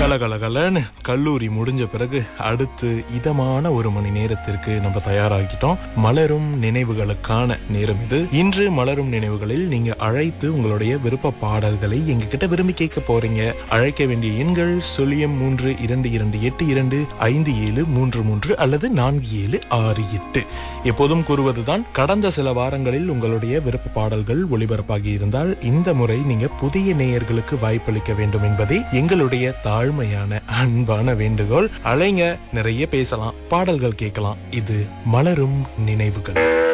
கலகலகலன்னு கல்லூரி முடிஞ்ச பிறகு அடுத்து இதமான ஒரு மணி நேரத்திற்கு நம்ம தயாராகிட்டோம் மலரும் நினைவுகளுக்கான நேரம் இது இன்று மலரும் நினைவுகளில் நீங்க அழைத்து உங்களுடைய விருப்ப பாடல்களை எங்க கிட்ட விரும்பி கேட்க போறீங்க அழைக்க வேண்டிய எண்கள் சுழியம் மூன்று இரண்டு இரண்டு எட்டு இரண்டு ஐந்து ஏழு மூன்று மூன்று அல்லது நான்கு ஏழு ஆறு எட்டு எப்போதும் கூறுவதுதான் கடந்த சில வாரங்களில் உங்களுடைய விருப்ப பாடல்கள் ஒளிபரப்பாகி இருந்தால் இந்த முறை நீங்க புதிய நேயர்களுக்கு வாய்ப்பளிக்க வேண்டும் என்பதே எங்களுடைய தாழ்மையான அன்பான வேண்டுகோள் அலைங்க நிறைய பேசலாம் பாடல்கள் கேட்கலாம் இது மலரும் நினைவுகள்